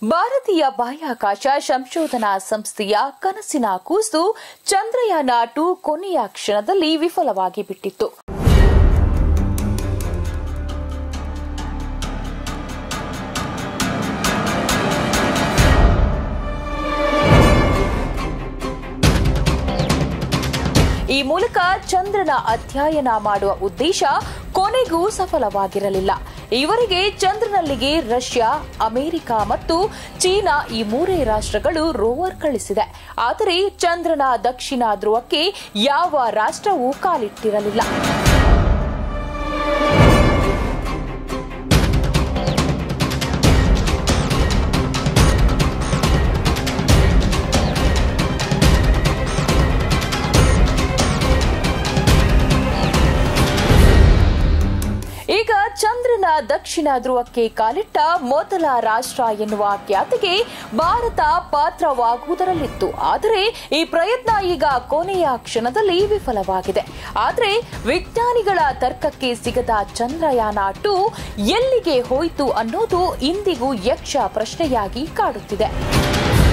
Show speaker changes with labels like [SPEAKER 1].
[SPEAKER 1] ಭಾರತೀಯ ಬಾಹ್ಯಾಕಾಶ ಸಂಶೋಧನಾ ಸಂಸ್ಥೆಯ ಕನಸಿನ ಕೂಸು ಚಂದ್ರಯಾನ ಟು ಕೊನೆಯ ಕ್ಷಣದಲ್ಲಿ ವಿಫಲವಾಗಿ ಬಿಟ್ಟಿತ್ತು ಈ ಮೂಲಕ ಚಂದ್ರನ ಅಧ್ಯಯನ ಮಾಡುವ ಉದ್ದೇಶ ಕೊನೆಗೂ ಸಫಲವಾಗಿರಲಿಲ್ಲ ಇವರಿಗೆ ಚಂದ್ರನಲ್ಲಿಗೆ ರಷ್ಯಾ ಅಮೆರಿಕ ಮತ್ತು ಚೀನಾ ಈ ಮೂರೇ ರಾಷ್ಟ್ರಗಳು ರೋವರ್ ಕಳಿಸಿದೆ ಆದರೆ ಚಂದ್ರನ ದಕ್ಷಿಣ ಧ್ರುವಕ್ಕೆ ಯಾವ ರಾಷ್ಟ್ರವೂ ಕಾಲಿಟ್ಟಿರಲಿಲ್ಲ ಈಗ ಚಂದ್ರನ ದಕ್ಷಿಣ ಧ್ರುವಕ್ಕೆ ಕಾಲಿಟ್ಟ ಮೊದಲ ರಾಷ್ಟ್ರ ಎನ್ನುವ ಖ್ಯಾತಿಗೆ ಭಾರತ ಪಾತ್ರವಾಗುವುದರಲ್ಲಿತ್ತು ಆದರೆ ಈ ಪ್ರಯತ್ನ ಈಗ ಕೊನೆಯ ಕ್ಷಣದಲ್ಲಿ ವಿಫಲವಾಗಿದೆ ಆದರೆ ವಿಜ್ಞಾನಿಗಳ ತರ್ಕಕ್ಕೆ ಸಿಗದ ಚಂದ್ರಯಾನ ಟು ಎಲ್ಲಿಗೆ ಹೋಯಿತು ಅನ್ನೋದು ಇಂದಿಗೂ ಯಕ್ಷ ಪ್ರಶ್ನೆಯಾಗಿ ಕಾಡುತ್ತಿದೆ